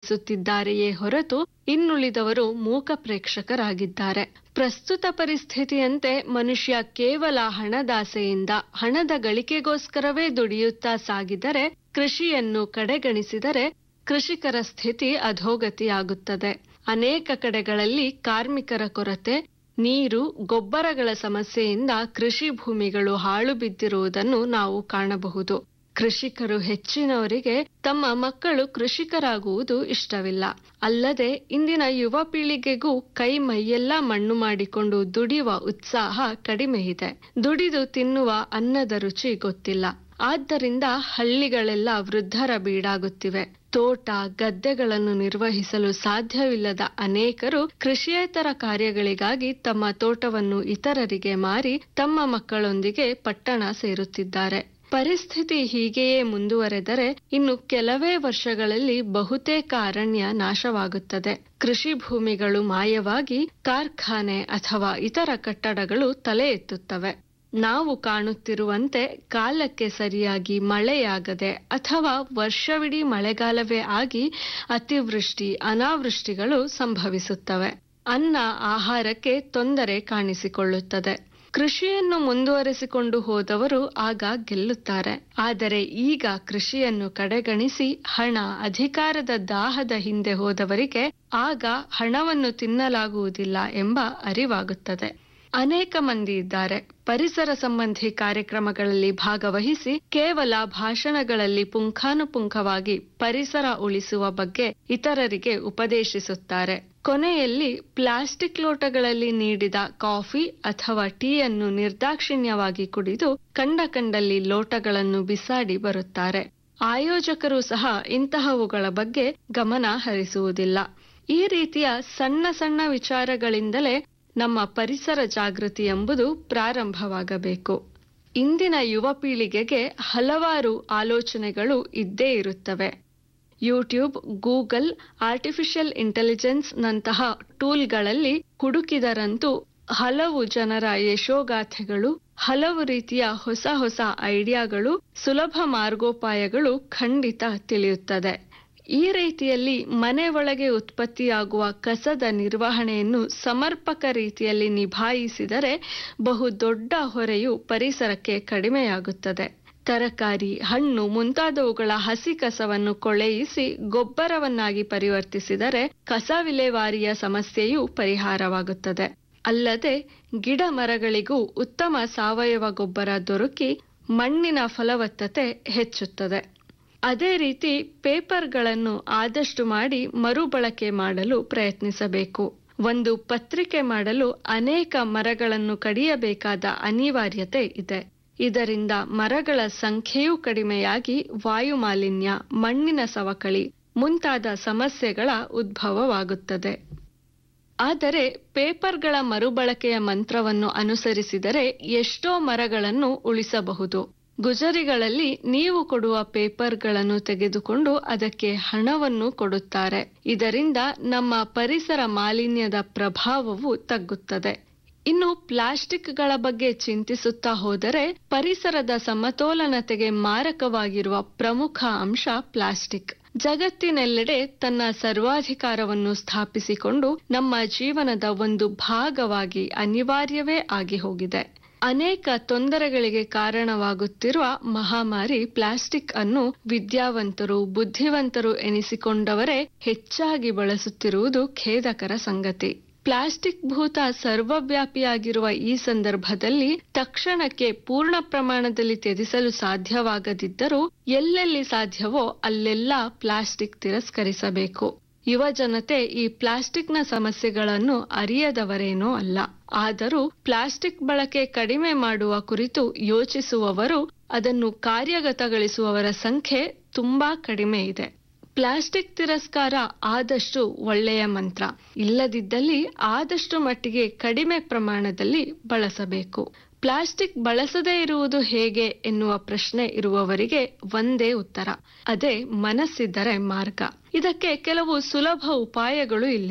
ಅನುಭವಿಸುತ್ತಿದ್ದಾರೆಯೇ ಹೊರತು ಇನ್ನುಳಿದವರು ಮೂಕ ಪ್ರೇಕ್ಷಕರಾಗಿದ್ದಾರೆ ಪ್ರಸ್ತುತ ಪರಿಸ್ಥಿತಿಯಂತೆ ಮನುಷ್ಯ ಕೇವಲ ಹಣದಾಸೆಯಿಂದ ಹಣದ ಗಳಿಕೆಗೋಸ್ಕರವೇ ದುಡಿಯುತ್ತಾ ಸಾಗಿದರೆ ಕೃಷಿಯನ್ನು ಕಡೆಗಣಿಸಿದರೆ ಕೃಷಿಕರ ಸ್ಥಿತಿ ಅಧೋಗತಿಯಾಗುತ್ತದೆ ಅನೇಕ ಕಡೆಗಳಲ್ಲಿ ಕಾರ್ಮಿಕರ ಕೊರತೆ ನೀರು ಗೊಬ್ಬರಗಳ ಸಮಸ್ಯೆಯಿಂದ ಕೃಷಿ ಭೂಮಿಗಳು ಹಾಳು ಬಿದ್ದಿರುವುದನ್ನು ನಾವು ಕಾಣಬಹುದು ಕೃಷಿಕರು ಹೆಚ್ಚಿನವರಿಗೆ ತಮ್ಮ ಮಕ್ಕಳು ಕೃಷಿಕರಾಗುವುದು ಇಷ್ಟವಿಲ್ಲ ಅಲ್ಲದೆ ಇಂದಿನ ಯುವ ಪೀಳಿಗೆಗೂ ಕೈ ಮೈಯೆಲ್ಲ ಮಣ್ಣು ಮಾಡಿಕೊಂಡು ದುಡಿಯುವ ಉತ್ಸಾಹ ಕಡಿಮೆ ಇದೆ ದುಡಿದು ತಿನ್ನುವ ಅನ್ನದ ರುಚಿ ಗೊತ್ತಿಲ್ಲ ಆದ್ದರಿಂದ ಹಳ್ಳಿಗಳೆಲ್ಲ ವೃದ್ಧರ ಬೀಡಾಗುತ್ತಿವೆ ತೋಟ ಗದ್ದೆಗಳನ್ನು ನಿರ್ವಹಿಸಲು ಸಾಧ್ಯವಿಲ್ಲದ ಅನೇಕರು ಕೃಷಿಯೇತರ ಕಾರ್ಯಗಳಿಗಾಗಿ ತಮ್ಮ ತೋಟವನ್ನು ಇತರರಿಗೆ ಮಾರಿ ತಮ್ಮ ಮಕ್ಕಳೊಂದಿಗೆ ಪಟ್ಟಣ ಸೇರುತ್ತಿದ್ದಾರೆ ಪರಿಸ್ಥಿತಿ ಹೀಗೆಯೇ ಮುಂದುವರೆದರೆ ಇನ್ನು ಕೆಲವೇ ವರ್ಷಗಳಲ್ಲಿ ಬಹುತೇಕ ಅರಣ್ಯ ನಾಶವಾಗುತ್ತದೆ ಕೃಷಿ ಭೂಮಿಗಳು ಮಾಯವಾಗಿ ಕಾರ್ಖಾನೆ ಅಥವಾ ಇತರ ಕಟ್ಟಡಗಳು ತಲೆ ಎತ್ತುತ್ತವೆ ನಾವು ಕಾಣುತ್ತಿರುವಂತೆ ಕಾಲಕ್ಕೆ ಸರಿಯಾಗಿ ಮಳೆಯಾಗದೆ ಅಥವಾ ವರ್ಷವಿಡೀ ಮಳೆಗಾಲವೇ ಆಗಿ ಅತಿವೃಷ್ಟಿ ಅನಾವೃಷ್ಟಿಗಳು ಸಂಭವಿಸುತ್ತವೆ ಅನ್ನ ಆಹಾರಕ್ಕೆ ತೊಂದರೆ ಕಾಣಿಸಿಕೊಳ್ಳುತ್ತದೆ ಕೃಷಿಯನ್ನು ಮುಂದುವರೆಸಿಕೊಂಡು ಹೋದವರು ಆಗ ಗೆಲ್ಲುತ್ತಾರೆ ಆದರೆ ಈಗ ಕೃಷಿಯನ್ನು ಕಡೆಗಣಿಸಿ ಹಣ ಅಧಿಕಾರದ ದಾಹದ ಹಿಂದೆ ಹೋದವರಿಗೆ ಆಗ ಹಣವನ್ನು ತಿನ್ನಲಾಗುವುದಿಲ್ಲ ಎಂಬ ಅರಿವಾಗುತ್ತದೆ ಅನೇಕ ಮಂದಿ ಇದ್ದಾರೆ ಪರಿಸರ ಸಂಬಂಧಿ ಕಾರ್ಯಕ್ರಮಗಳಲ್ಲಿ ಭಾಗವಹಿಸಿ ಕೇವಲ ಭಾಷಣಗಳಲ್ಲಿ ಪುಂಖಾನುಪುಂಖವಾಗಿ ಪರಿಸರ ಉಳಿಸುವ ಬಗ್ಗೆ ಇತರರಿಗೆ ಉಪದೇಶಿಸುತ್ತಾರೆ ಕೊನೆಯಲ್ಲಿ ಪ್ಲಾಸ್ಟಿಕ್ ಲೋಟಗಳಲ್ಲಿ ನೀಡಿದ ಕಾಫಿ ಅಥವಾ ಟೀಯನ್ನು ನಿರ್ದಾಕ್ಷಿಣ್ಯವಾಗಿ ಕುಡಿದು ಕಂಡ ಕಂಡಲ್ಲಿ ಲೋಟಗಳನ್ನು ಬಿಸಾಡಿ ಬರುತ್ತಾರೆ ಆಯೋಜಕರು ಸಹ ಇಂತಹವುಗಳ ಬಗ್ಗೆ ಗಮನ ಹರಿಸುವುದಿಲ್ಲ ಈ ರೀತಿಯ ಸಣ್ಣ ಸಣ್ಣ ವಿಚಾರಗಳಿಂದಲೇ ನಮ್ಮ ಪರಿಸರ ಜಾಗೃತಿ ಎಂಬುದು ಪ್ರಾರಂಭವಾಗಬೇಕು ಇಂದಿನ ಯುವ ಪೀಳಿಗೆಗೆ ಹಲವಾರು ಆಲೋಚನೆಗಳು ಇದ್ದೇ ಇರುತ್ತವೆ ಯೂಟ್ಯೂಬ್ ಗೂಗಲ್ ಆರ್ಟಿಫಿಷಿಯಲ್ ಇಂಟೆಲಿಜೆನ್ಸ್ ನಂತಹ ಟೂಲ್ಗಳಲ್ಲಿ ಹುಡುಕಿದರಂತೂ ಹಲವು ಜನರ ಯಶೋಗಾಥೆಗಳು ಹಲವು ರೀತಿಯ ಹೊಸ ಹೊಸ ಐಡಿಯಾಗಳು ಸುಲಭ ಮಾರ್ಗೋಪಾಯಗಳು ಖಂಡಿತ ತಿಳಿಯುತ್ತದೆ ಈ ರೀತಿಯಲ್ಲಿ ಮನೆ ಒಳಗೆ ಉತ್ಪತ್ತಿಯಾಗುವ ಕಸದ ನಿರ್ವಹಣೆಯನ್ನು ಸಮರ್ಪಕ ರೀತಿಯಲ್ಲಿ ನಿಭಾಯಿಸಿದರೆ ಬಹು ದೊಡ್ಡ ಹೊರೆಯು ಪರಿಸರಕ್ಕೆ ಕಡಿಮೆಯಾಗುತ್ತದೆ ತರಕಾರಿ ಹಣ್ಣು ಮುಂತಾದವುಗಳ ಹಸಿ ಕಸವನ್ನು ಕೊಳೆಯಿಸಿ ಗೊಬ್ಬರವನ್ನಾಗಿ ಪರಿವರ್ತಿಸಿದರೆ ಕಸ ವಿಲೇವಾರಿಯ ಸಮಸ್ಯೆಯೂ ಪರಿಹಾರವಾಗುತ್ತದೆ ಅಲ್ಲದೆ ಗಿಡ ಮರಗಳಿಗೂ ಉತ್ತಮ ಸಾವಯವ ಗೊಬ್ಬರ ದೊರಕಿ ಮಣ್ಣಿನ ಫಲವತ್ತತೆ ಹೆಚ್ಚುತ್ತದೆ ಅದೇ ರೀತಿ ಪೇಪರ್ಗಳನ್ನು ಆದಷ್ಟು ಮಾಡಿ ಮರುಬಳಕೆ ಮಾಡಲು ಪ್ರಯತ್ನಿಸಬೇಕು ಒಂದು ಪತ್ರಿಕೆ ಮಾಡಲು ಅನೇಕ ಮರಗಳನ್ನು ಕಡಿಯಬೇಕಾದ ಅನಿವಾರ್ಯತೆ ಇದೆ ಇದರಿಂದ ಮರಗಳ ಸಂಖ್ಯೆಯೂ ಕಡಿಮೆಯಾಗಿ ವಾಯು ಮಾಲಿನ್ಯ ಮಣ್ಣಿನ ಸವಕಳಿ ಮುಂತಾದ ಸಮಸ್ಯೆಗಳ ಉದ್ಭವವಾಗುತ್ತದೆ ಆದರೆ ಪೇಪರ್ಗಳ ಮರುಬಳಕೆಯ ಮಂತ್ರವನ್ನು ಅನುಸರಿಸಿದರೆ ಎಷ್ಟೋ ಮರಗಳನ್ನು ಉಳಿಸಬಹುದು ಗುಜರಿಗಳಲ್ಲಿ ನೀವು ಕೊಡುವ ಪೇಪರ್ಗಳನ್ನು ತೆಗೆದುಕೊಂಡು ಅದಕ್ಕೆ ಹಣವನ್ನು ಕೊಡುತ್ತಾರೆ ಇದರಿಂದ ನಮ್ಮ ಪರಿಸರ ಮಾಲಿನ್ಯದ ಪ್ರಭಾವವು ತಗ್ಗುತ್ತದೆ ಇನ್ನು ಪ್ಲಾಸ್ಟಿಕ್ಗಳ ಬಗ್ಗೆ ಚಿಂತಿಸುತ್ತಾ ಹೋದರೆ ಪರಿಸರದ ಸಮತೋಲನತೆಗೆ ಮಾರಕವಾಗಿರುವ ಪ್ರಮುಖ ಅಂಶ ಪ್ಲಾಸ್ಟಿಕ್ ಜಗತ್ತಿನೆಲ್ಲೆಡೆ ತನ್ನ ಸರ್ವಾಧಿಕಾರವನ್ನು ಸ್ಥಾಪಿಸಿಕೊಂಡು ನಮ್ಮ ಜೀವನದ ಒಂದು ಭಾಗವಾಗಿ ಅನಿವಾರ್ಯವೇ ಆಗಿ ಹೋಗಿದೆ ಅನೇಕ ತೊಂದರೆಗಳಿಗೆ ಕಾರಣವಾಗುತ್ತಿರುವ ಮಹಾಮಾರಿ ಪ್ಲಾಸ್ಟಿಕ್ ಅನ್ನು ವಿದ್ಯಾವಂತರು ಬುದ್ಧಿವಂತರು ಎನಿಸಿಕೊಂಡವರೇ ಹೆಚ್ಚಾಗಿ ಬಳಸುತ್ತಿರುವುದು ಖೇದಕರ ಸಂಗತಿ ಪ್ಲಾಸ್ಟಿಕ್ ಭೂತ ಸರ್ವವ್ಯಾಪಿಯಾಗಿರುವ ಈ ಸಂದರ್ಭದಲ್ಲಿ ತಕ್ಷಣಕ್ಕೆ ಪೂರ್ಣ ಪ್ರಮಾಣದಲ್ಲಿ ತ್ಯಜಿಸಲು ಸಾಧ್ಯವಾಗದಿದ್ದರೂ ಎಲ್ಲೆಲ್ಲಿ ಸಾಧ್ಯವೋ ಅಲ್ಲೆಲ್ಲ ಪ್ಲಾಸ್ಟಿಕ್ ತಿರಸ್ಕರಿಸಬೇಕು ಯುವ ಜನತೆ ಈ ಪ್ಲಾಸ್ಟಿಕ್ನ ಸಮಸ್ಯೆಗಳನ್ನು ಅರಿಯದವರೇನೋ ಅಲ್ಲ ಆದರೂ ಪ್ಲಾಸ್ಟಿಕ್ ಬಳಕೆ ಕಡಿಮೆ ಮಾಡುವ ಕುರಿತು ಯೋಚಿಸುವವರು ಅದನ್ನು ಕಾರ್ಯಗತಗೊಳಿಸುವವರ ಸಂಖ್ಯೆ ತುಂಬಾ ಕಡಿಮೆ ಇದೆ ಪ್ಲಾಸ್ಟಿಕ್ ತಿರಸ್ಕಾರ ಆದಷ್ಟು ಒಳ್ಳೆಯ ಮಂತ್ರ ಇಲ್ಲದಿದ್ದಲ್ಲಿ ಆದಷ್ಟು ಮಟ್ಟಿಗೆ ಕಡಿಮೆ ಪ್ರಮಾಣದಲ್ಲಿ ಬಳಸಬೇಕು ಪ್ಲಾಸ್ಟಿಕ್ ಬಳಸದೇ ಇರುವುದು ಹೇಗೆ ಎನ್ನುವ ಪ್ರಶ್ನೆ ಇರುವವರಿಗೆ ಒಂದೇ ಉತ್ತರ ಅದೇ ಮನಸ್ಸಿದ್ದರೆ ಮಾರ್ಗ ಇದಕ್ಕೆ ಕೆಲವು ಸುಲಭ ಉಪಾಯಗಳು ಇಲ್ಲಿವೆ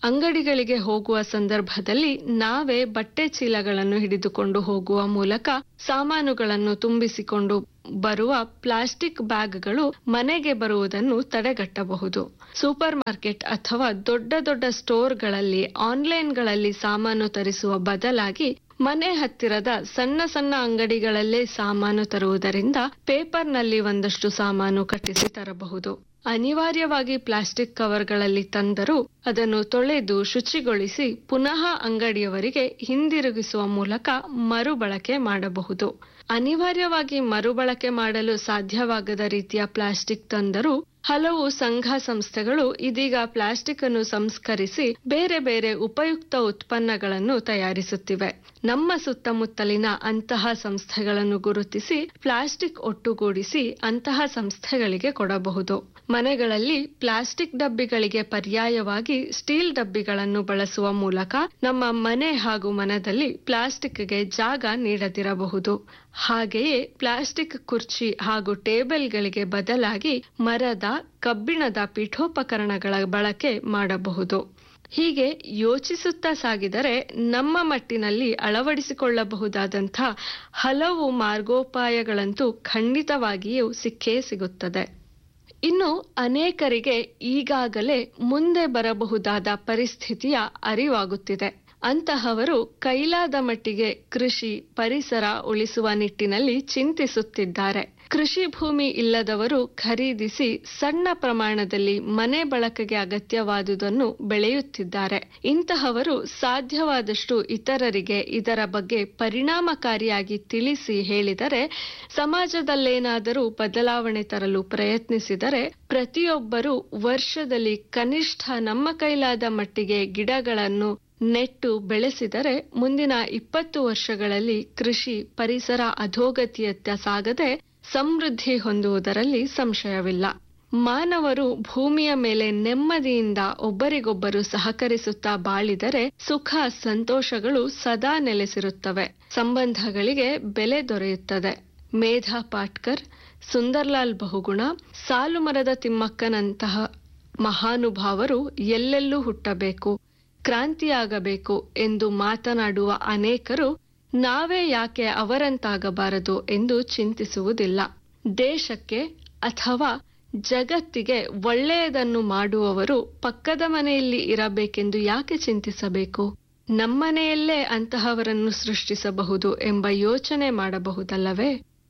ಅಂಗಡಿಗಳಿಗೆ ಹೋಗುವ ಸಂದರ್ಭದಲ್ಲಿ ನಾವೇ ಬಟ್ಟೆ ಚೀಲಗಳನ್ನು ಹಿಡಿದುಕೊಂಡು ಹೋಗುವ ಮೂಲಕ ಸಾಮಾನುಗಳನ್ನು ತುಂಬಿಸಿಕೊಂಡು ಬರುವ ಪ್ಲಾಸ್ಟಿಕ್ ಬ್ಯಾಗ್ಗಳು ಮನೆಗೆ ಬರುವುದನ್ನು ತಡೆಗಟ್ಟಬಹುದು ಸೂಪರ್ ಮಾರ್ಕೆಟ್ ಅಥವಾ ದೊಡ್ಡ ದೊಡ್ಡ ಸ್ಟೋರ್ಗಳಲ್ಲಿ ಆನ್ಲೈನ್ಗಳಲ್ಲಿ ಸಾಮಾನು ತರಿಸುವ ಬದಲಾಗಿ ಮನೆ ಹತ್ತಿರದ ಸಣ್ಣ ಸಣ್ಣ ಅಂಗಡಿಗಳಲ್ಲೇ ಸಾಮಾನು ತರುವುದರಿಂದ ಪೇಪರ್ನಲ್ಲಿ ಒಂದಷ್ಟು ಸಾಮಾನು ಕಟ್ಟಿಸಿ ತರಬಹುದು ಅನಿವಾರ್ಯವಾಗಿ ಪ್ಲಾಸ್ಟಿಕ್ ಕವರ್ಗಳಲ್ಲಿ ತಂದರೂ ಅದನ್ನು ತೊಳೆದು ಶುಚಿಗೊಳಿಸಿ ಪುನಃ ಅಂಗಡಿಯವರಿಗೆ ಹಿಂದಿರುಗಿಸುವ ಮೂಲಕ ಮರುಬಳಕೆ ಮಾಡಬಹುದು ಅನಿವಾರ್ಯವಾಗಿ ಮರುಬಳಕೆ ಮಾಡಲು ಸಾಧ್ಯವಾಗದ ರೀತಿಯ ಪ್ಲಾಸ್ಟಿಕ್ ತಂದರೂ ಹಲವು ಸಂಘ ಸಂಸ್ಥೆಗಳು ಇದೀಗ ಪ್ಲಾಸ್ಟಿಕ್ ಅನ್ನು ಸಂಸ್ಕರಿಸಿ ಬೇರೆ ಬೇರೆ ಉಪಯುಕ್ತ ಉತ್ಪನ್ನಗಳನ್ನು ತಯಾರಿಸುತ್ತಿವೆ ನಮ್ಮ ಸುತ್ತಮುತ್ತಲಿನ ಅಂತಹ ಸಂಸ್ಥೆಗಳನ್ನು ಗುರುತಿಸಿ ಪ್ಲಾಸ್ಟಿಕ್ ಒಟ್ಟುಗೂಡಿಸಿ ಅಂತಹ ಸಂಸ್ಥೆಗಳಿಗೆ ಕೊಡಬಹುದು ಮನೆಗಳಲ್ಲಿ ಪ್ಲಾಸ್ಟಿಕ್ ಡಬ್ಬಿಗಳಿಗೆ ಪರ್ಯಾಯವಾಗಿ ಸ್ಟೀಲ್ ಡಬ್ಬಿಗಳನ್ನು ಬಳಸುವ ಮೂಲಕ ನಮ್ಮ ಮನೆ ಹಾಗೂ ಮನದಲ್ಲಿ ಪ್ಲಾಸ್ಟಿಕ್ಗೆ ಜಾಗ ನೀಡದಿರಬಹುದು ಹಾಗೆಯೇ ಪ್ಲಾಸ್ಟಿಕ್ ಕುರ್ಚಿ ಹಾಗೂ ಟೇಬಲ್ಗಳಿಗೆ ಬದಲಾಗಿ ಮರದ ಕಬ್ಬಿಣದ ಪೀಠೋಪಕರಣಗಳ ಬಳಕೆ ಮಾಡಬಹುದು ಹೀಗೆ ಯೋಚಿಸುತ್ತಾ ಸಾಗಿದರೆ ನಮ್ಮ ಮಟ್ಟಿನಲ್ಲಿ ಅಳವಡಿಸಿಕೊಳ್ಳಬಹುದಾದಂಥ ಹಲವು ಮಾರ್ಗೋಪಾಯಗಳಂತೂ ಖಂಡಿತವಾಗಿಯೂ ಸಿಕ್ಕೇ ಸಿಗುತ್ತದೆ ಇನ್ನು ಅನೇಕರಿಗೆ ಈಗಾಗಲೇ ಮುಂದೆ ಬರಬಹುದಾದ ಪರಿಸ್ಥಿತಿಯ ಅರಿವಾಗುತ್ತಿದೆ ಅಂತಹವರು ಕೈಲಾದ ಮಟ್ಟಿಗೆ ಕೃಷಿ ಪರಿಸರ ಉಳಿಸುವ ನಿಟ್ಟಿನಲ್ಲಿ ಚಿಂತಿಸುತ್ತಿದ್ದಾರೆ ಕೃಷಿ ಭೂಮಿ ಇಲ್ಲದವರು ಖರೀದಿಸಿ ಸಣ್ಣ ಪ್ರಮಾಣದಲ್ಲಿ ಮನೆ ಬಳಕೆಗೆ ಅಗತ್ಯವಾದುದನ್ನು ಬೆಳೆಯುತ್ತಿದ್ದಾರೆ ಇಂತಹವರು ಸಾಧ್ಯವಾದಷ್ಟು ಇತರರಿಗೆ ಇದರ ಬಗ್ಗೆ ಪರಿಣಾಮಕಾರಿಯಾಗಿ ತಿಳಿಸಿ ಹೇಳಿದರೆ ಸಮಾಜದಲ್ಲೇನಾದರೂ ಬದಲಾವಣೆ ತರಲು ಪ್ರಯತ್ನಿಸಿದರೆ ಪ್ರತಿಯೊಬ್ಬರೂ ವರ್ಷದಲ್ಲಿ ಕನಿಷ್ಠ ನಮ್ಮ ಕೈಲಾದ ಮಟ್ಟಿಗೆ ಗಿಡಗಳನ್ನು ನೆಟ್ಟು ಬೆಳೆಸಿದರೆ ಮುಂದಿನ ಇಪ್ಪತ್ತು ವರ್ಷಗಳಲ್ಲಿ ಕೃಷಿ ಪರಿಸರ ಅಧೋಗತಿಯತ್ತ ಸಾಗದೆ ಸಮೃದ್ಧಿ ಹೊಂದುವುದರಲ್ಲಿ ಸಂಶಯವಿಲ್ಲ ಮಾನವರು ಭೂಮಿಯ ಮೇಲೆ ನೆಮ್ಮದಿಯಿಂದ ಒಬ್ಬರಿಗೊಬ್ಬರು ಸಹಕರಿಸುತ್ತಾ ಬಾಳಿದರೆ ಸುಖ ಸಂತೋಷಗಳು ಸದಾ ನೆಲೆಸಿರುತ್ತವೆ ಸಂಬಂಧಗಳಿಗೆ ಬೆಲೆ ದೊರೆಯುತ್ತದೆ ಮೇಧಾ ಪಾಟ್ಕರ್ ಸುಂದರ್ಲಾಲ್ ಬಹುಗುಣ ಸಾಲುಮರದ ತಿಮ್ಮಕ್ಕನಂತಹ ಮಹಾನುಭಾವರು ಎಲ್ಲೆಲ್ಲೂ ಹುಟ್ಟಬೇಕು ಕ್ರಾಂತಿಯಾಗಬೇಕು ಎಂದು ಮಾತನಾಡುವ ಅನೇಕರು ನಾವೇ ಯಾಕೆ ಅವರಂತಾಗಬಾರದು ಎಂದು ಚಿಂತಿಸುವುದಿಲ್ಲ ದೇಶಕ್ಕೆ ಅಥವಾ ಜಗತ್ತಿಗೆ ಒಳ್ಳೆಯದನ್ನು ಮಾಡುವವರು ಪಕ್ಕದ ಮನೆಯಲ್ಲಿ ಇರಬೇಕೆಂದು ಯಾಕೆ ಚಿಂತಿಸಬೇಕು ನಮ್ಮನೆಯಲ್ಲೇ ಅಂತಹವರನ್ನು ಸೃಷ್ಟಿಸಬಹುದು ಎಂಬ ಯೋಚನೆ ಮಾಡಬಹುದಲ್ಲವೇ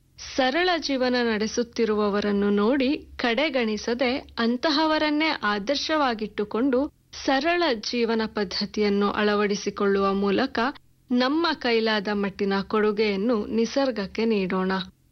ಸರಳ ಜೀವನ ನಡೆಸುತ್ತಿರುವವರನ್ನು ನೋಡಿ ಕಡೆಗಣಿಸದೆ ಅಂತಹವರನ್ನೇ ಆದರ್ಶವಾಗಿಟ್ಟುಕೊಂಡು ಸರಳ ಜೀವನ ಪದ್ಧತಿಯನ್ನು ಅಳವಡಿಸಿಕೊಳ್ಳುವ ಮೂಲಕ ನಮ್ಮ ಕೈಲಾದ ಮಟ್ಟಿನ ಕೊಡುಗೆಯನ್ನು ನಿಸರ್ಗಕ್ಕೆ ನೀಡೋಣ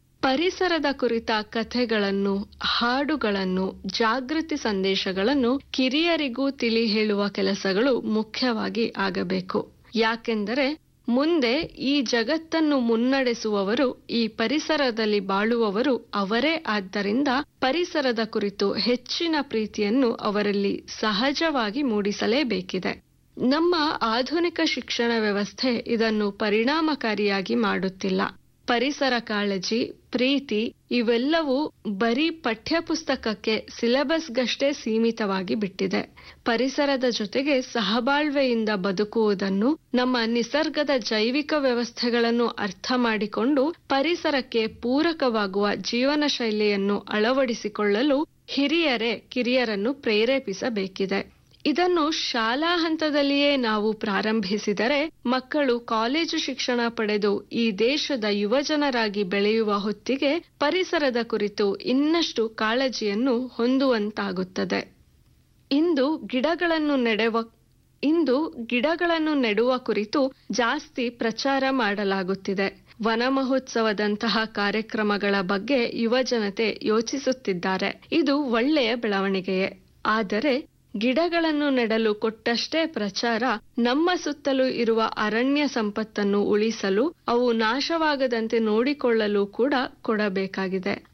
ಪರಿಸರದ ಕುರಿತ ಕಥೆಗಳನ್ನು ಹಾಡುಗಳನ್ನು ಜಾಗೃತಿ ಸಂದೇಶಗಳನ್ನು ಕಿರಿಯರಿಗೂ ತಿಳಿ ಹೇಳುವ ಕೆಲಸಗಳು ಮುಖ್ಯವಾಗಿ ಆಗಬೇಕು ಯಾಕೆಂದರೆ ಮುಂದೆ ಈ ಜಗತ್ತನ್ನು ಮುನ್ನಡೆಸುವವರು ಈ ಪರಿಸರದಲ್ಲಿ ಬಾಳುವವರು ಅವರೇ ಆದ್ದರಿಂದ ಪರಿಸರದ ಕುರಿತು ಹೆಚ್ಚಿನ ಪ್ರೀತಿಯನ್ನು ಅವರಲ್ಲಿ ಸಹಜವಾಗಿ ಮೂಡಿಸಲೇಬೇಕಿದೆ ನಮ್ಮ ಆಧುನಿಕ ಶಿಕ್ಷಣ ವ್ಯವಸ್ಥೆ ಇದನ್ನು ಪರಿಣಾಮಕಾರಿಯಾಗಿ ಮಾಡುತ್ತಿಲ್ಲ ಪರಿಸರ ಕಾಳಜಿ ಪ್ರೀತಿ ಇವೆಲ್ಲವೂ ಬರೀ ಪಠ್ಯಪುಸ್ತಕಕ್ಕೆ ಸಿಲೆಬಸ್ಗಷ್ಟೇ ಸೀಮಿತವಾಗಿ ಬಿಟ್ಟಿದೆ ಪರಿಸರದ ಜೊತೆಗೆ ಸಹಬಾಳ್ವೆಯಿಂದ ಬದುಕುವುದನ್ನು ನಮ್ಮ ನಿಸರ್ಗದ ಜೈವಿಕ ವ್ಯವಸ್ಥೆಗಳನ್ನು ಅರ್ಥ ಮಾಡಿಕೊಂಡು ಪರಿಸರಕ್ಕೆ ಪೂರಕವಾಗುವ ಜೀವನ ಶೈಲಿಯನ್ನು ಅಳವಡಿಸಿಕೊಳ್ಳಲು ಹಿರಿಯರೇ ಕಿರಿಯರನ್ನು ಪ್ರೇರೇಪಿಸಬೇಕಿದೆ ಇದನ್ನು ಶಾಲಾ ಹಂತದಲ್ಲಿಯೇ ನಾವು ಪ್ರಾರಂಭಿಸಿದರೆ ಮಕ್ಕಳು ಕಾಲೇಜು ಶಿಕ್ಷಣ ಪಡೆದು ಈ ದೇಶದ ಯುವಜನರಾಗಿ ಬೆಳೆಯುವ ಹೊತ್ತಿಗೆ ಪರಿಸರದ ಕುರಿತು ಇನ್ನಷ್ಟು ಕಾಳಜಿಯನ್ನು ಹೊಂದುವಂತಾಗುತ್ತದೆ ಇಂದು ಗಿಡಗಳನ್ನು ನೆಡುವ ಇಂದು ಗಿಡಗಳನ್ನು ನೆಡುವ ಕುರಿತು ಜಾಸ್ತಿ ಪ್ರಚಾರ ಮಾಡಲಾಗುತ್ತಿದೆ ವನ ಮಹೋತ್ಸವದಂತಹ ಕಾರ್ಯಕ್ರಮಗಳ ಬಗ್ಗೆ ಯುವಜನತೆ ಯೋಚಿಸುತ್ತಿದ್ದಾರೆ ಇದು ಒಳ್ಳೆಯ ಬೆಳವಣಿಗೆಯೇ ಆದರೆ ಗಿಡಗಳನ್ನು ನೆಡಲು ಕೊಟ್ಟಷ್ಟೇ ಪ್ರಚಾರ ನಮ್ಮ ಸುತ್ತಲೂ ಇರುವ ಅರಣ್ಯ ಸಂಪತ್ತನ್ನು ಉಳಿಸಲು ಅವು ನಾಶವಾಗದಂತೆ ನೋಡಿಕೊಳ್ಳಲು ಕೂಡ ಕೊಡಬೇಕಾಗಿದೆ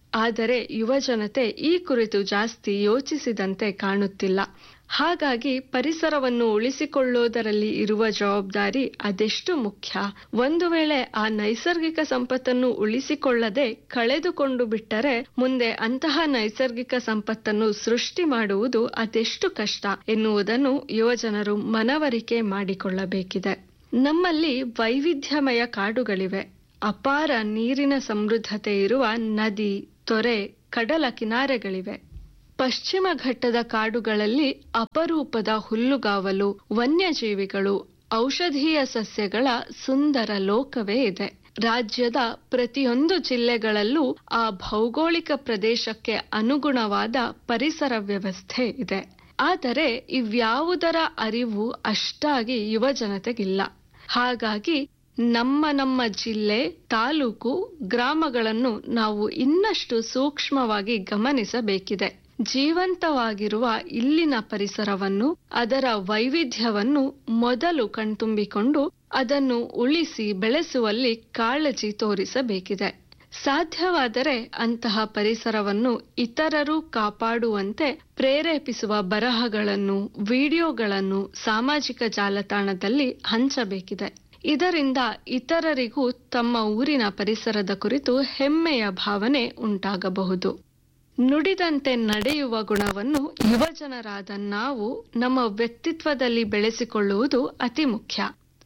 ಆದರೆ ಯುವಜನತೆ ಈ ಕುರಿತು ಜಾಸ್ತಿ ಯೋಚಿಸಿದಂತೆ ಕಾಣುತ್ತಿಲ್ಲ ಹಾಗಾಗಿ ಪರಿಸರವನ್ನು ಉಳಿಸಿಕೊಳ್ಳುವುದರಲ್ಲಿ ಇರುವ ಜವಾಬ್ದಾರಿ ಅದೆಷ್ಟು ಮುಖ್ಯ ಒಂದು ವೇಳೆ ಆ ನೈಸರ್ಗಿಕ ಸಂಪತ್ತನ್ನು ಉಳಿಸಿಕೊಳ್ಳದೆ ಕಳೆದುಕೊಂಡು ಬಿಟ್ಟರೆ ಮುಂದೆ ಅಂತಹ ನೈಸರ್ಗಿಕ ಸಂಪತ್ತನ್ನು ಸೃಷ್ಟಿ ಮಾಡುವುದು ಅದೆಷ್ಟು ಕಷ್ಟ ಎನ್ನುವುದನ್ನು ಯುವಜನರು ಮನವರಿಕೆ ಮಾಡಿಕೊಳ್ಳಬೇಕಿದೆ ನಮ್ಮಲ್ಲಿ ವೈವಿಧ್ಯಮಯ ಕಾಡುಗಳಿವೆ ಅಪಾರ ನೀರಿನ ಸಮೃದ್ಧತೆ ಇರುವ ನದಿ ತೊರೆ ಕಡಲ ಕಿನಾರೆಗಳಿವೆ ಪಶ್ಚಿಮ ಘಟ್ಟದ ಕಾಡುಗಳಲ್ಲಿ ಅಪರೂಪದ ಹುಲ್ಲುಗಾವಲು ವನ್ಯಜೀವಿಗಳು ಔಷಧೀಯ ಸಸ್ಯಗಳ ಸುಂದರ ಲೋಕವೇ ಇದೆ ರಾಜ್ಯದ ಪ್ರತಿಯೊಂದು ಜಿಲ್ಲೆಗಳಲ್ಲೂ ಆ ಭೌಗೋಳಿಕ ಪ್ರದೇಶಕ್ಕೆ ಅನುಗುಣವಾದ ಪರಿಸರ ವ್ಯವಸ್ಥೆ ಇದೆ ಆದರೆ ಇವ್ಯಾವುದರ ಅರಿವು ಅಷ್ಟಾಗಿ ಯುವಜನತೆಗಿಲ್ಲ ಹಾಗಾಗಿ ನಮ್ಮ ನಮ್ಮ ಜಿಲ್ಲೆ ತಾಲೂಕು ಗ್ರಾಮಗಳನ್ನು ನಾವು ಇನ್ನಷ್ಟು ಸೂಕ್ಷ್ಮವಾಗಿ ಗಮನಿಸಬೇಕಿದೆ ಜೀವಂತವಾಗಿರುವ ಇಲ್ಲಿನ ಪರಿಸರವನ್ನು ಅದರ ವೈವಿಧ್ಯವನ್ನು ಮೊದಲು ಕಣ್ತುಂಬಿಕೊಂಡು ಅದನ್ನು ಉಳಿಸಿ ಬೆಳೆಸುವಲ್ಲಿ ಕಾಳಜಿ ತೋರಿಸಬೇಕಿದೆ ಸಾಧ್ಯವಾದರೆ ಅಂತಹ ಪರಿಸರವನ್ನು ಇತರರು ಕಾಪಾಡುವಂತೆ ಪ್ರೇರೇಪಿಸುವ ಬರಹಗಳನ್ನು ವಿಡಿಯೋಗಳನ್ನು ಸಾಮಾಜಿಕ ಜಾಲತಾಣದಲ್ಲಿ ಹಂಚಬೇಕಿದೆ ಇದರಿಂದ ಇತರರಿಗೂ ತಮ್ಮ ಊರಿನ ಪರಿಸರದ ಕುರಿತು ಹೆಮ್ಮೆಯ ಭಾವನೆ ಉಂಟಾಗಬಹುದು ನುಡಿದಂತೆ ನಡೆಯುವ ಗುಣವನ್ನು ಯುವಜನರಾದ ನಾವು ನಮ್ಮ ವ್ಯಕ್ತಿತ್ವದಲ್ಲಿ ಬೆಳೆಸಿಕೊಳ್ಳುವುದು ಅತಿ ಮುಖ್ಯ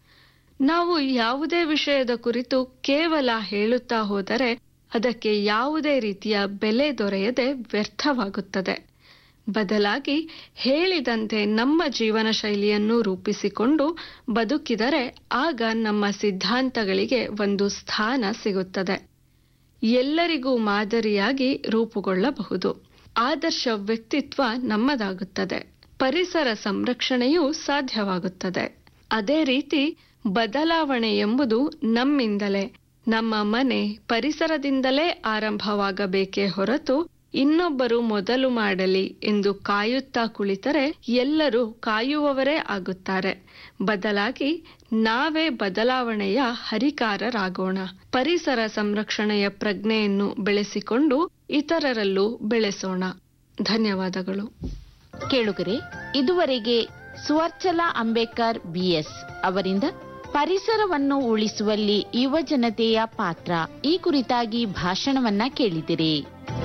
ನಾವು ಯಾವುದೇ ವಿಷಯದ ಕುರಿತು ಕೇವಲ ಹೇಳುತ್ತಾ ಹೋದರೆ ಅದಕ್ಕೆ ಯಾವುದೇ ರೀತಿಯ ಬೆಲೆ ದೊರೆಯದೆ ವ್ಯರ್ಥವಾಗುತ್ತದೆ ಬದಲಾಗಿ ಹೇಳಿದಂತೆ ನಮ್ಮ ಜೀವನ ಶೈಲಿಯನ್ನು ರೂಪಿಸಿಕೊಂಡು ಬದುಕಿದರೆ ಆಗ ನಮ್ಮ ಸಿದ್ಧಾಂತಗಳಿಗೆ ಒಂದು ಸ್ಥಾನ ಸಿಗುತ್ತದೆ ಎಲ್ಲರಿಗೂ ಮಾದರಿಯಾಗಿ ರೂಪುಗೊಳ್ಳಬಹುದು ಆದರ್ಶ ವ್ಯಕ್ತಿತ್ವ ನಮ್ಮದಾಗುತ್ತದೆ ಪರಿಸರ ಸಂರಕ್ಷಣೆಯೂ ಸಾಧ್ಯವಾಗುತ್ತದೆ ಅದೇ ರೀತಿ ಬದಲಾವಣೆ ಎಂಬುದು ನಮ್ಮಿಂದಲೇ ನಮ್ಮ ಮನೆ ಪರಿಸರದಿಂದಲೇ ಆರಂಭವಾಗಬೇಕೇ ಹೊರತು ಇನ್ನೊಬ್ಬರು ಮೊದಲು ಮಾಡಲಿ ಎಂದು ಕಾಯುತ್ತಾ ಕುಳಿತರೆ ಎಲ್ಲರೂ ಕಾಯುವವರೇ ಆಗುತ್ತಾರೆ ಬದಲಾಗಿ ನಾವೇ ಬದಲಾವಣೆಯ ಹರಿಕಾರರಾಗೋಣ ಪರಿಸರ ಸಂರಕ್ಷಣೆಯ ಪ್ರಜ್ಞೆಯನ್ನು ಬೆಳೆಸಿಕೊಂಡು ಇತರರಲ್ಲೂ ಬೆಳೆಸೋಣ ಧನ್ಯವಾದಗಳು ಕೇಳುಗರೆ ಇದುವರೆಗೆ ಸುವರ್ಚಲಾ ಅಂಬೇಕರ್ ಬಿಎಸ್ ಅವರಿಂದ ಪರಿಸರವನ್ನು ಉಳಿಸುವಲ್ಲಿ ಯುವ ಜನತೆಯ ಪಾತ್ರ ಈ ಕುರಿತಾಗಿ ಭಾಷಣವನ್ನ ಕೇಳಿದಿರಿ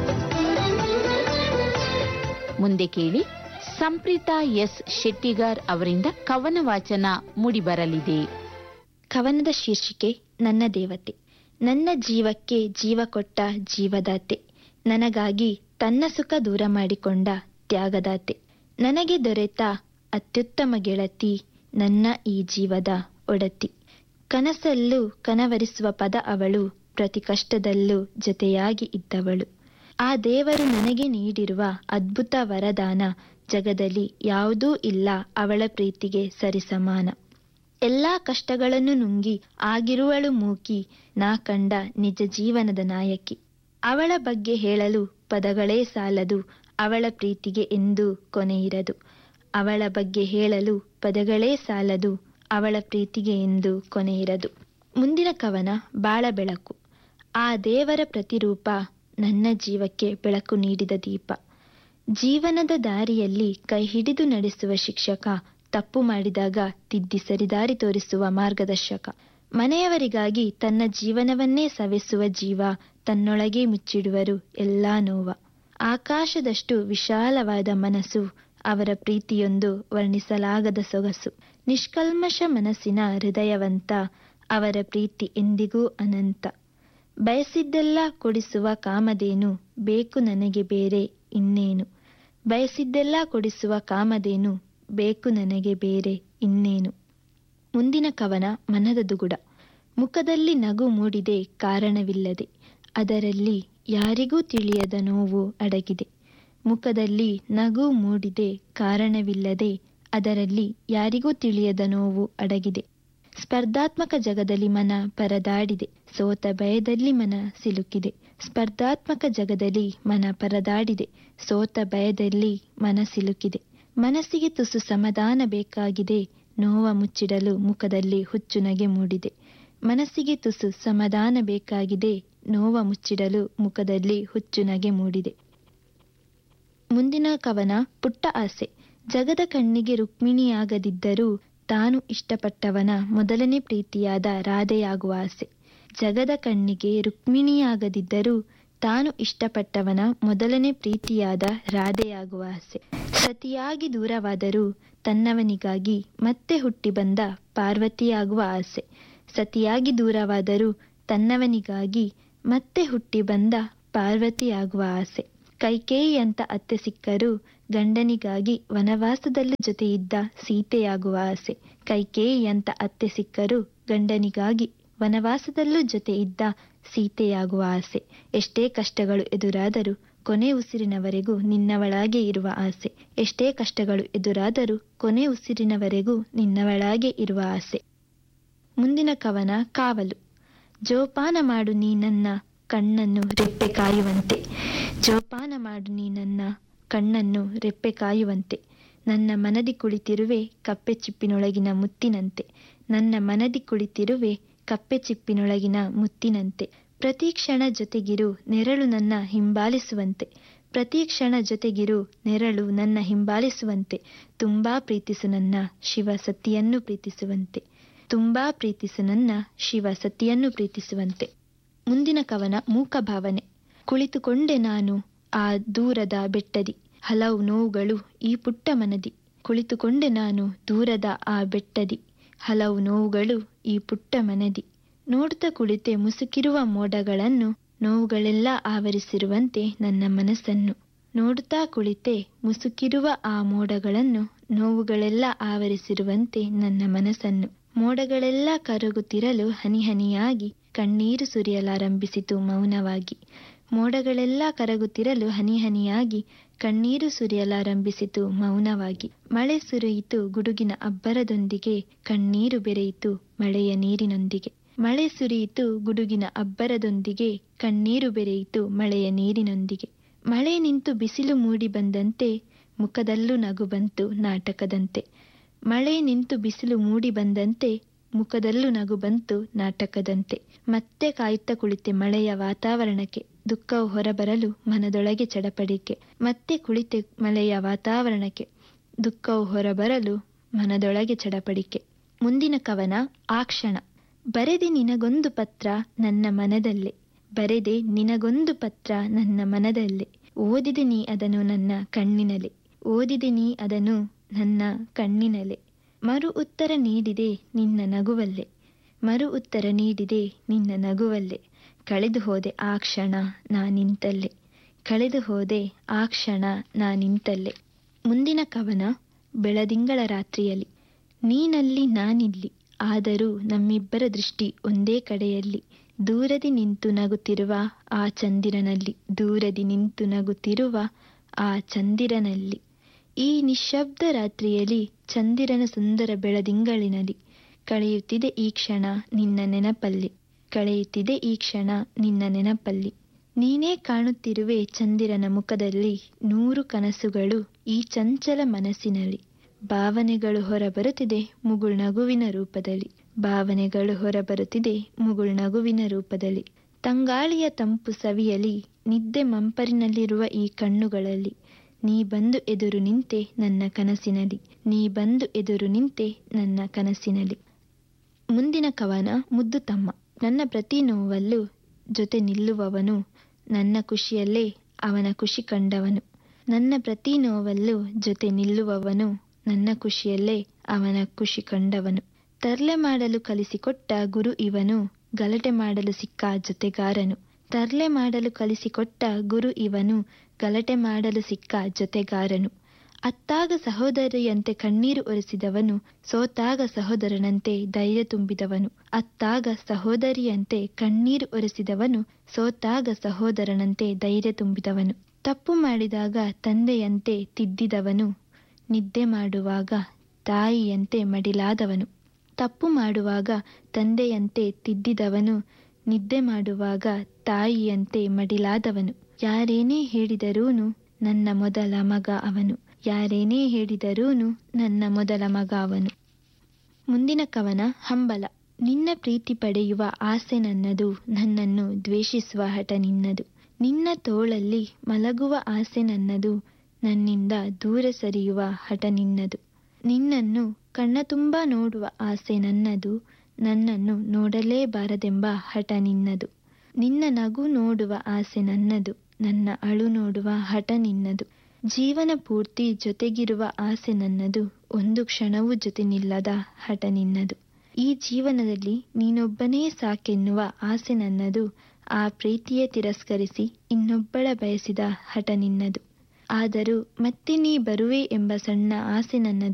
ಮುಂದೆ ಕೇಳಿ ಸಂಪ್ರೀತಾ ಎಸ್ ಶೆಟ್ಟಿಗಾರ್ ಅವರಿಂದ ಕವನ ವಾಚನ ಮೂಡಿಬರಲಿದೆ ಕವನದ ಶೀರ್ಷಿಕೆ ನನ್ನ ದೇವತೆ ನನ್ನ ಜೀವಕ್ಕೆ ಜೀವ ಕೊಟ್ಟ ಜೀವದಾತೆ ನನಗಾಗಿ ತನ್ನ ಸುಖ ದೂರ ಮಾಡಿಕೊಂಡ ತ್ಯಾಗದಾತೆ ನನಗೆ ದೊರೆತ ಅತ್ಯುತ್ತಮ ಗೆಳತಿ ನನ್ನ ಈ ಜೀವದ ಒಡತಿ ಕನಸಲ್ಲೂ ಕನವರಿಸುವ ಪದ ಅವಳು ಪ್ರತಿ ಕಷ್ಟದಲ್ಲೂ ಜೊತೆಯಾಗಿ ಇದ್ದವಳು ಆ ದೇವರು ನನಗೆ ನೀಡಿರುವ ಅದ್ಭುತ ವರದಾನ ಜಗದಲ್ಲಿ ಯಾವುದೂ ಇಲ್ಲ ಅವಳ ಪ್ರೀತಿಗೆ ಸರಿಸಮಾನ ಎಲ್ಲಾ ಕಷ್ಟಗಳನ್ನು ನುಂಗಿ ಆಗಿರುವಳು ಮೂಕಿ ನಾ ಕಂಡ ನಿಜ ಜೀವನದ ನಾಯಕಿ ಅವಳ ಬಗ್ಗೆ ಹೇಳಲು ಪದಗಳೇ ಸಾಲದು ಅವಳ ಪ್ರೀತಿಗೆ ಎಂದೂ ಕೊನೆಯಿರದು ಅವಳ ಬಗ್ಗೆ ಹೇಳಲು ಪದಗಳೇ ಸಾಲದು ಅವಳ ಪ್ರೀತಿಗೆ ಎಂದು ಕೊನೆಯಿರದು ಮುಂದಿನ ಕವನ ಬಾಳ ಬೆಳಕು ಆ ದೇವರ ಪ್ರತಿರೂಪ ನನ್ನ ಜೀವಕ್ಕೆ ಬೆಳಕು ನೀಡಿದ ದೀಪ ಜೀವನದ ದಾರಿಯಲ್ಲಿ ಕೈ ಹಿಡಿದು ನಡೆಸುವ ಶಿಕ್ಷಕ ತಪ್ಪು ಮಾಡಿದಾಗ ತಿದ್ದಿ ಸರಿದಾರಿ ತೋರಿಸುವ ಮಾರ್ಗದರ್ಶಕ ಮನೆಯವರಿಗಾಗಿ ತನ್ನ ಜೀವನವನ್ನೇ ಸವೆಸುವ ಜೀವ ತನ್ನೊಳಗೆ ಮುಚ್ಚಿಡುವರು ಎಲ್ಲಾ ನೋವ ಆಕಾಶದಷ್ಟು ವಿಶಾಲವಾದ ಮನಸ್ಸು ಅವರ ಪ್ರೀತಿಯೊಂದು ವರ್ಣಿಸಲಾಗದ ಸೊಗಸು ನಿಷ್ಕಲ್ಮಶ ಮನಸ್ಸಿನ ಹೃದಯವಂತ ಅವರ ಪ್ರೀತಿ ಎಂದಿಗೂ ಅನಂತ ಬಯಸಿದ್ದೆಲ್ಲ ಕೊಡಿಸುವ ಕಾಮಧೇನು ಬೇಕು ನನಗೆ ಬೇರೆ ಇನ್ನೇನು ಬಯಸಿದ್ದೆಲ್ಲ ಕೊಡಿಸುವ ಕಾಮಧೇನು ಬೇಕು ನನಗೆ ಬೇರೆ ಇನ್ನೇನು ಮುಂದಿನ ಕವನ ಮನದ ದುಗುಡ ಮುಖದಲ್ಲಿ ನಗು ಮೂಡಿದೆ ಕಾರಣವಿಲ್ಲದೆ ಅದರಲ್ಲಿ ಯಾರಿಗೂ ತಿಳಿಯದ ನೋವು ಅಡಗಿದೆ ಮುಖದಲ್ಲಿ ನಗು ಮೂಡಿದೆ ಕಾರಣವಿಲ್ಲದೆ ಅದರಲ್ಲಿ ಯಾರಿಗೂ ತಿಳಿಯದ ನೋವು ಅಡಗಿದೆ ಸ್ಪರ್ಧಾತ್ಮಕ ಜಗದಲ್ಲಿ ಮನ ಪರದಾಡಿದೆ ಸೋತ ಭಯದಲ್ಲಿ ಮನ ಸಿಲುಕಿದೆ ಸ್ಪರ್ಧಾತ್ಮಕ ಜಗದಲ್ಲಿ ಮನ ಪರದಾಡಿದೆ ಸೋತ ಭಯದಲ್ಲಿ ಮನ ಸಿಲುಕಿದೆ ಮನಸ್ಸಿಗೆ ತುಸು ಸಮಾಧಾನ ಬೇಕಾಗಿದೆ ನೋವ ಮುಚ್ಚಿಡಲು ಮುಖದಲ್ಲಿ ಹುಚ್ಚು ನಗೆ ಮೂಡಿದೆ ಮನಸ್ಸಿಗೆ ತುಸು ಸಮಾಧಾನ ಬೇಕಾಗಿದೆ ನೋವ ಮುಚ್ಚಿಡಲು ಮುಖದಲ್ಲಿ ಹುಚ್ಚು ನಗೆ ಮೂಡಿದೆ ಮುಂದಿನ ಕವನ ಪುಟ್ಟ ಆಸೆ ಜಗದ ಕಣ್ಣಿಗೆ ರುಕ್ಮಿಣಿಯಾಗದಿದ್ದರೂ ತಾನು ಇಷ್ಟಪಟ್ಟವನ ಮೊದಲನೇ ಪ್ರೀತಿಯಾದ ರಾಧೆಯಾಗುವ ಆಸೆ ಜಗದ ಕಣ್ಣಿಗೆ ರುಕ್ಮಿಣಿಯಾಗದಿದ್ದರೂ ತಾನು ಇಷ್ಟಪಟ್ಟವನ ಮೊದಲನೇ ಪ್ರೀತಿಯಾದ ರಾಧೆಯಾಗುವ ಆಸೆ ಸತಿಯಾಗಿ ದೂರವಾದರೂ ತನ್ನವನಿಗಾಗಿ ಮತ್ತೆ ಹುಟ್ಟಿ ಬಂದ ಪಾರ್ವತಿಯಾಗುವ ಆಸೆ ಸತಿಯಾಗಿ ದೂರವಾದರೂ ತನ್ನವನಿಗಾಗಿ ಮತ್ತೆ ಹುಟ್ಟಿ ಬಂದ ಪಾರ್ವತಿಯಾಗುವ ಆಸೆ ಕೈಕೇಯಿ ಅಂತ ಅತ್ತೆ ಸಿಕ್ಕರೂ ಗಂಡನಿಗಾಗಿ ವನವಾಸದಲ್ಲೂ ಜೊತೆಯಿದ್ದ ಸೀತೆಯಾಗುವ ಆಸೆ ಕೈಕೇಯಿ ಅಂತ ಅತ್ತೆ ಸಿಕ್ಕರೂ ಗಂಡನಿಗಾಗಿ ವನವಾಸದಲ್ಲೂ ಜೊತೆ ಇದ್ದ ಸೀತೆಯಾಗುವ ಆಸೆ ಎಷ್ಟೇ ಕಷ್ಟಗಳು ಎದುರಾದರೂ ಕೊನೆ ಉಸಿರಿನವರೆಗೂ ನಿನ್ನವಳಾಗೆ ಇರುವ ಆಸೆ ಎಷ್ಟೇ ಕಷ್ಟಗಳು ಎದುರಾದರೂ ಕೊನೆ ಉಸಿರಿನವರೆಗೂ ನಿನ್ನವಳಾಗೆ ಇರುವ ಆಸೆ ಮುಂದಿನ ಕವನ ಕಾವಲು ಜೋಪಾನ ಮಾಡು ನೀ ನನ್ನ ಕಣ್ಣನ್ನು ರೆಪ್ಪೆ ಕಾಯುವಂತೆ ಜೋಪಾನ ಮಾಡು ನೀ ನನ್ನ ಕಣ್ಣನ್ನು ರೆಪ್ಪೆ ಕಾಯುವಂತೆ ನನ್ನ ಮನದಿ ಕುಳಿತಿರುವೆ ಕಪ್ಪೆ ಚಿಪ್ಪಿನೊಳಗಿನ ಮುತ್ತಿನಂತೆ ನನ್ನ ಮನದಿ ಕುಳಿತಿರುವೆ ಕಪ್ಪೆ ಚಿಪ್ಪಿನೊಳಗಿನ ಮುತ್ತಿನಂತೆ ಪ್ರತಿ ಕ್ಷಣ ಜೊತೆಗಿರು ನೆರಳು ನನ್ನ ಹಿಂಬಾಲಿಸುವಂತೆ ಪ್ರತಿ ಕ್ಷಣ ಜೊತೆಗಿರು ನೆರಳು ನನ್ನ ಹಿಂಬಾಲಿಸುವಂತೆ ತುಂಬಾ ಪ್ರೀತಿಸು ನನ್ನ ಶಿವ ಸತಿಯನ್ನು ಪ್ರೀತಿಸುವಂತೆ ತುಂಬಾ ಪ್ರೀತಿಸು ನನ್ನ ಶಿವ ಸತಿಯನ್ನು ಪ್ರೀತಿಸುವಂತೆ ಮುಂದಿನ ಕವನ ಮೂಕ ಭಾವನೆ ಕುಳಿತುಕೊಂಡೆ ನಾನು ಆ ದೂರದ ಬೆಟ್ಟದಿ ಹಲವು ನೋವುಗಳು ಈ ಪುಟ್ಟ ಮನದಿ ಕುಳಿತುಕೊಂಡೆ ನಾನು ದೂರದ ಆ ಬೆಟ್ಟದಿ ಹಲವು ನೋವುಗಳು ಈ ಪುಟ್ಟ ಮನದಿ ನೋಡುತ್ತಾ ಕುಳಿತೆ ಮುಸುಕಿರುವ ಮೋಡಗಳನ್ನು ನೋವುಗಳೆಲ್ಲ ಆವರಿಸಿರುವಂತೆ ನನ್ನ ಮನಸ್ಸನ್ನು ನೋಡುತ್ತಾ ಕುಳಿತೆ ಮುಸುಕಿರುವ ಆ ಮೋಡಗಳನ್ನು ನೋವುಗಳೆಲ್ಲ ಆವರಿಸಿರುವಂತೆ ನನ್ನ ಮನಸ್ಸನ್ನು ಮೋಡಗಳೆಲ್ಲ ಕರಗುತ್ತಿರಲು ಹನಿ ಹನಿಯಾಗಿ ಕಣ್ಣೀರು ಸುರಿಯಲಾರಂಭಿಸಿತು ಮೌನವಾಗಿ ಮೋಡಗಳೆಲ್ಲ ಕರಗುತ್ತಿರಲು ಹನಿ ಹನಿಯಾಗಿ ಕಣ್ಣೀರು ಸುರಿಯಲಾರಂಭಿಸಿತು ಮೌನವಾಗಿ ಮಳೆ ಸುರಿಯಿತು ಗುಡುಗಿನ ಅಬ್ಬರದೊಂದಿಗೆ ಕಣ್ಣೀರು ಬೆರೆಯಿತು ಮಳೆಯ ನೀರಿನೊಂದಿಗೆ ಮಳೆ ಸುರಿಯಿತು ಗುಡುಗಿನ ಅಬ್ಬರದೊಂದಿಗೆ ಕಣ್ಣೀರು ಬೆರೆಯಿತು ಮಳೆಯ ನೀರಿನೊಂದಿಗೆ ಮಳೆ ನಿಂತು ಬಿಸಿಲು ಮೂಡಿ ಬಂದಂತೆ ಮುಖದಲ್ಲೂ ನಗು ಬಂತು ನಾಟಕದಂತೆ ಮಳೆ ನಿಂತು ಬಿಸಿಲು ಮೂಡಿ ಬಂದಂತೆ ಮುಖದಲ್ಲೂ ನಗು ಬಂತು ನಾಟಕದಂತೆ ಮತ್ತೆ ಕಾಯುತ್ತಾ ಕುಳಿತೆ ಮಳೆಯ ವಾತಾವರಣಕ್ಕೆ ದುಃಖವು ಹೊರಬರಲು ಮನದೊಳಗೆ ಚಡಪಡಿಕೆ ಮತ್ತೆ ಕುಳಿತೆ ಮಳೆಯ ವಾತಾವರಣಕ್ಕೆ ದುಃಖವು ಹೊರಬರಲು ಮನದೊಳಗೆ ಚಡಪಡಿಕೆ ಮುಂದಿನ ಕವನ ಆ ಕ್ಷಣ ಬರೆದೆ ನಿನಗೊಂದು ಪತ್ರ ನನ್ನ ಮನದಲ್ಲೇ ಬರೆದೆ ನಿನಗೊಂದು ಪತ್ರ ನನ್ನ ಮನದಲ್ಲೇ ಓದಿದೆ ನೀ ಅದನ್ನು ನನ್ನ ಕಣ್ಣಿನಲೆ ಓದಿದೆ ನೀ ಅದನ್ನು ನನ್ನ ಕಣ್ಣಿನಲೆ ಮರು ಉತ್ತರ ನೀಡಿದೆ ನಿನ್ನ ನಗುವಲ್ಲೇ ಮರು ಉತ್ತರ ನೀಡಿದೆ ನಿನ್ನ ನಗುವಲ್ಲೇ ಕಳೆದು ಹೋದೆ ಆ ಕ್ಷಣ ನಾನಿಂತಲ್ಲೇ ಕಳೆದು ಹೋದೆ ಆ ಕ್ಷಣ ನಾನಿಂತಲ್ಲೇ ಮುಂದಿನ ಕವನ ಬೆಳದಿಂಗಳ ರಾತ್ರಿಯಲ್ಲಿ ನೀನಲ್ಲಿ ನಾನಿಲ್ಲಿ ಆದರೂ ನಮ್ಮಿಬ್ಬರ ದೃಷ್ಟಿ ಒಂದೇ ಕಡೆಯಲ್ಲಿ ದೂರದಿ ನಿಂತು ನಗುತ್ತಿರುವ ಆ ಚಂದಿರನಲ್ಲಿ ದೂರದಿ ನಿಂತು ನಗುತ್ತಿರುವ ಆ ಚಂದಿರನಲ್ಲಿ ಈ ನಿಶ್ಶಬ್ದ ರಾತ್ರಿಯಲ್ಲಿ ಚಂದಿರನ ಸುಂದರ ಬೆಳದಿಂಗಳಿನಲ್ಲಿ ಕಳೆಯುತ್ತಿದೆ ಈ ಕ್ಷಣ ನಿನ್ನ ನೆನಪಲ್ಲಿ ಕಳೆಯುತ್ತಿದೆ ಈ ಕ್ಷಣ ನಿನ್ನ ನೆನಪಲ್ಲಿ ನೀನೇ ಕಾಣುತ್ತಿರುವೆ ಚಂದಿರನ ಮುಖದಲ್ಲಿ ನೂರು ಕನಸುಗಳು ಈ ಚಂಚಲ ಮನಸ್ಸಿನಲ್ಲಿ ಭಾವನೆಗಳು ಹೊರಬರುತ್ತಿದೆ ಮುಗುಳ್ನಗುವಿನ ರೂಪದಲ್ಲಿ ಭಾವನೆಗಳು ಹೊರಬರುತ್ತಿದೆ ಮುಗುಳ್ನಗುವಿನ ರೂಪದಲ್ಲಿ ತಂಗಾಳಿಯ ತಂಪು ಸವಿಯಲಿ ನಿದ್ದೆ ಮಂಪರಿನಲ್ಲಿರುವ ಈ ಕಣ್ಣುಗಳಲ್ಲಿ ನೀ ಬಂದು ಎದುರು ನಿಂತೆ ನನ್ನ ಕನಸಿನಲ್ಲಿ ನೀ ಬಂದು ಎದುರು ನಿಂತೆ ನನ್ನ ಕನಸಿನಲ್ಲಿ ಮುಂದಿನ ಕವನ ಮುದ್ದು ತಮ್ಮ ನನ್ನ ಪ್ರತಿ ನೋವಲ್ಲೂ ಜೊತೆ ನಿಲ್ಲುವವನು ನನ್ನ ಖುಷಿಯಲ್ಲೇ ಅವನ ಖುಷಿ ಕಂಡವನು ನನ್ನ ಪ್ರತಿ ನೋವಲ್ಲೂ ಜೊತೆ ನಿಲ್ಲುವವನು ನನ್ನ ಖುಷಿಯಲ್ಲೇ ಅವನ ಖುಷಿ ಕಂಡವನು ತರ್ಲೆ ಮಾಡಲು ಕಲಿಸಿಕೊಟ್ಟ ಗುರು ಇವನು ಗಲಾಟೆ ಮಾಡಲು ಸಿಕ್ಕ ಜೊತೆಗಾರನು ತರ್ಲೆ ಮಾಡಲು ಕಲಿಸಿಕೊಟ್ಟ ಗುರು ಇವನು ಗಲಾಟೆ ಮಾಡಲು ಸಿಕ್ಕ ಜೊತೆಗಾರನು ಅತ್ತಾಗ ಸಹೋದರಿಯಂತೆ ಕಣ್ಣೀರು ಒರೆಸಿದವನು ಸೋತಾಗ ಸಹೋದರನಂತೆ ಧೈರ್ಯ ತುಂಬಿದವನು ಅತ್ತಾಗ ಸಹೋದರಿಯಂತೆ ಕಣ್ಣೀರು ಒರೆಸಿದವನು ಸೋತಾಗ ಸಹೋದರನಂತೆ ಧೈರ್ಯ ತುಂಬಿದವನು ತಪ್ಪು ಮಾಡಿದಾಗ ತಂದೆಯಂತೆ ತಿದ್ದಿದವನು ನಿದ್ದೆ ಮಾಡುವಾಗ ತಾಯಿಯಂತೆ ಮಡಿಲಾದವನು ತಪ್ಪು ಮಾಡುವಾಗ ತಂದೆಯಂತೆ ತಿದ್ದಿದವನು ನಿದ್ದೆ ಮಾಡುವಾಗ ತಾಯಿಯಂತೆ ಮಡಿಲಾದವನು ಯಾರೇನೇ ಹೇಳಿದರೂನು ನನ್ನ ಮೊದಲ ಮಗ ಅವನು ಯಾರೇನೇ ಹೇಳಿದರೂನು ನನ್ನ ಮೊದಲ ಮಗ ಅವನು ಮುಂದಿನ ಕವನ ಹಂಬಲ ನಿನ್ನ ಪ್ರೀತಿ ಪಡೆಯುವ ಆಸೆ ನನ್ನದು ನನ್ನನ್ನು ದ್ವೇಷಿಸುವ ಹಠ ನಿನ್ನದು ನಿನ್ನ ತೋಳಲ್ಲಿ ಮಲಗುವ ಆಸೆ ನನ್ನದು ನನ್ನಿಂದ ದೂರ ಸರಿಯುವ ಹಠ ನಿನ್ನದು ನಿನ್ನನ್ನು ಕಣ್ಣ ತುಂಬ ನೋಡುವ ಆಸೆ ನನ್ನದು ನನ್ನನ್ನು ನೋಡಲೇಬಾರದೆಂಬ ಹಠ ನಿನ್ನದು ನಿನ್ನ ನಗು ನೋಡುವ ಆಸೆ ನನ್ನದು ನನ್ನ ಅಳು ನೋಡುವ ಹಠ ನಿನ್ನದು ಜೀವನ ಪೂರ್ತಿ ಜೊತೆಗಿರುವ ಆಸೆ ನನ್ನದು ಒಂದು ಕ್ಷಣವೂ ಜೊತೆ ನಿಲ್ಲದ ಹಠ ನಿನ್ನದು ಈ ಜೀವನದಲ್ಲಿ ನೀನೊಬ್ಬನೇ ಸಾಕೆನ್ನುವ ಆಸೆ ನನ್ನದು ಆ ಪ್ರೀತಿಯೇ ತಿರಸ್ಕರಿಸಿ ಇನ್ನೊಬ್ಬಳ ಬಯಸಿದ ಹಠ ನಿನ್ನದು ಆದರೂ ಮತ್ತೆ ನೀ ಬರುವೆ ಎಂಬ ಸಣ್ಣ ಆಸೆ ನನ್ನದು